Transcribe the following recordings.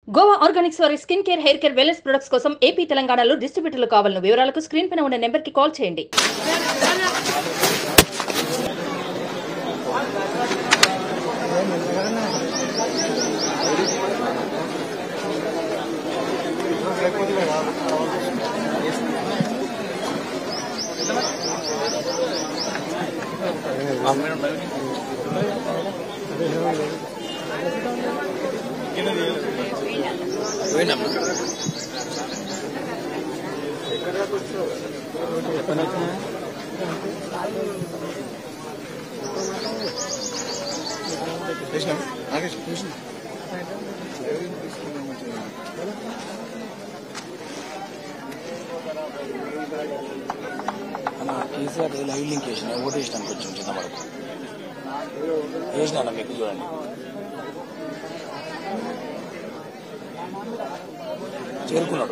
Goa organics వారి skin care hair care wellness products కోసం AP తెలంగాణలో డిస్ట్రిబ్యూటర్లు కావాలను వివరాలకు స్క్రీన్ పైన ఉన్న నెంబర్కి కాల్ చేయండి కృష్ణ నాగేష్ కృష్ణ అన్న కేసీఆర్ లైవ్ లింక్ వేసిన ఓటు వేసినాను కొంచెం చిన్న వరకు వేసిన మీకు చూడండి చేరుకున్నాడు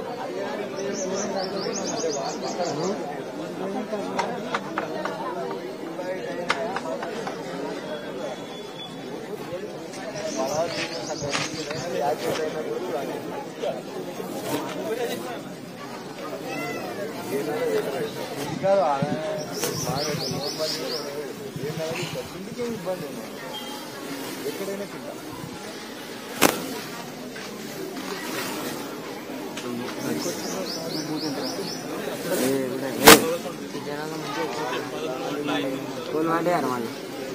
ఇంటికే ఇబ్బంది ఉంది ఎక్కడైనా కింద స్కూల్ అంటే అన్న మళ్ళీ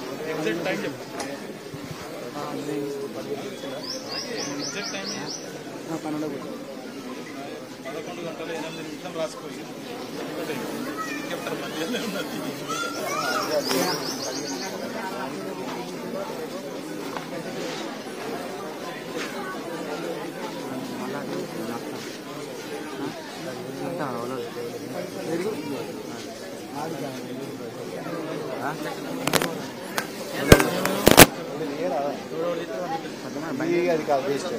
ఈ అది కాదు వేస్ట్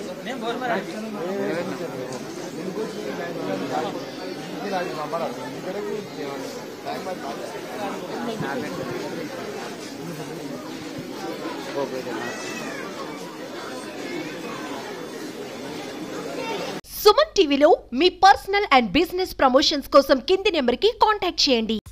సుమన్ టీవీలో మీ పర్సనల్ అండ్ బిజినెస్ ప్రమోషన్స్ కోసం కింది నెంబర్కి కాంటాక్ట్ చేయండి